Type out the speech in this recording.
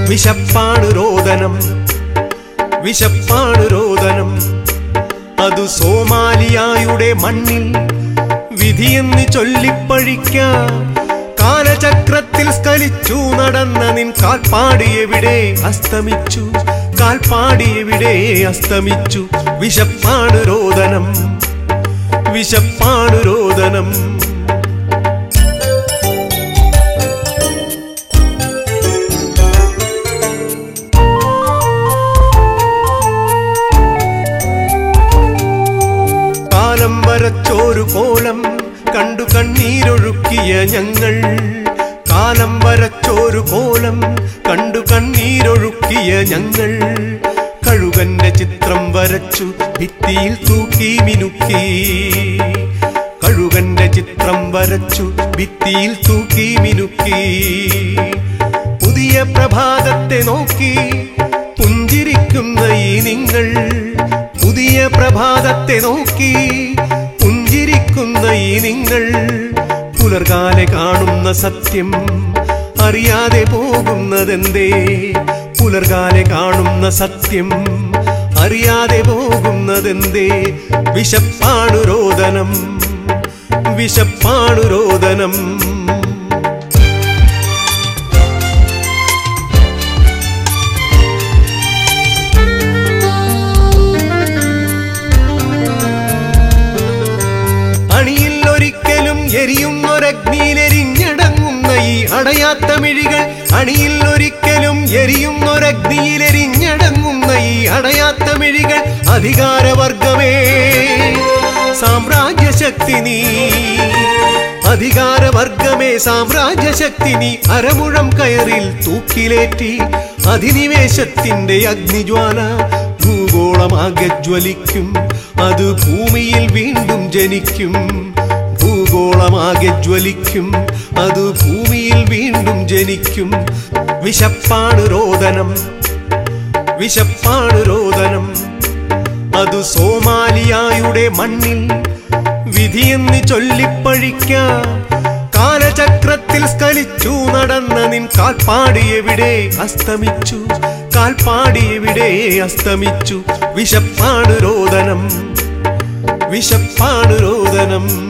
വിശപ്പാണ് രോദനം വിശപ്പാണ് രോദനം അതു സോമാലിയായുടെ മണ്ണിൽ വിധിയെന്ന് ചൊല്ലിപ്പഴിക്കാം കാലചക്രത്തിൽ സ്കലിച്ചു നടന്ന നിൻ കാൽപ്പാടി എവിടെ അസ്തമിച്ചു കാൽപ്പാടി എവിടെ അസ്തമിച്ചു വിശപ്പാണ് രോദനം വിശപ്പാണ് രോദനം കാലം വരച്ചോരു കോലം കണ്ടു കണ്ണീരൊഴുക്കിയ ഞങ്ങൾ കാലം വരച്ചോരു കോലം കണ്ടു കണ്ണീരൊഴുക്കിയ ഞങ്ങൾ കഴുകന്റെ ചിത്രം വരച്ചു ഭിത്തിയിൽ തൂക്കി മിനുക്കി കഴുകന്റെ ചിത്രം വരച്ചു ഭിത്തിയിൽ തൂക്കി മിനുക്കി പുതിയ പ്രഭാതത്തെ നോക്കി പുഞ്ചിരിക്കുന്ന ഈ നിങ്ങൾ പുതിയ പ്രഭാതത്തെ നോക്കി പുഞ്ചിരിക്കുന്ന ഈ നിങ്ങൾ പുലർകാലെ കാണുന്ന സത്യം അറിയാതെ പോകുന്നതെന്തേ പുലർകാലെ കാണുന്ന സത്യം അറിയാതെ പോകുന്നതെന്തേ വിശപ്പാണു രോദനം വിശപ്പാണു രോദനം അണിയിൽ ഒരിക്കലും എരിയുന്നൊരഗ്നിയിലെരിഞ്ഞടങ്ങുന്ന ഈ അടയാത്ത മിഴികൾ അണിയിൽ ഒരിക്കലും എരിയുന്നൊരഗ്നിയിലെരിഞ്ഞടങ്ങുന്ന ഈ അടയാത്ത മിഴികൾ അധികാരവർഗമേ സാമ്രാജ്യശക്തി നീ അധികാരവർഗമേ സാമ്രാജ്യശക്തി നീ അരമുഴം കയറിൽ തൂക്കിലേറ്റി അധിനിവേശത്തിന്റെ അഗ്നിജ്വാല ഭൂഗോളമാകെ ജ്വലിക്കും അത് ഭൂമിയിൽ വീണ്ടും ജനിക്കും ഭൂഗോളമാകെ ജ്വലിക്കും അത് ഭൂമിയിൽ വീണ്ടും ജനിക്കും വിശപ്പാണ് രോദനം വിശപ്പാണ് രോദനം അത് സോമാലിയായുടെ മണ്ണിൽ വിധിയെന്ന് ചൊല്ലിപ്പഴിക്കാം കാലചക്രത്തിൽ സ്കലിച്ചു നടന്ന നിൻ കാൽപ്പാടി എവിടെ അസ്തമിച്ചു കാൽപ്പാടി എവിടെ അസ്തമിച്ചു വിശപ്പാണ് രോദനം വിശപ്പാണ് രോദനം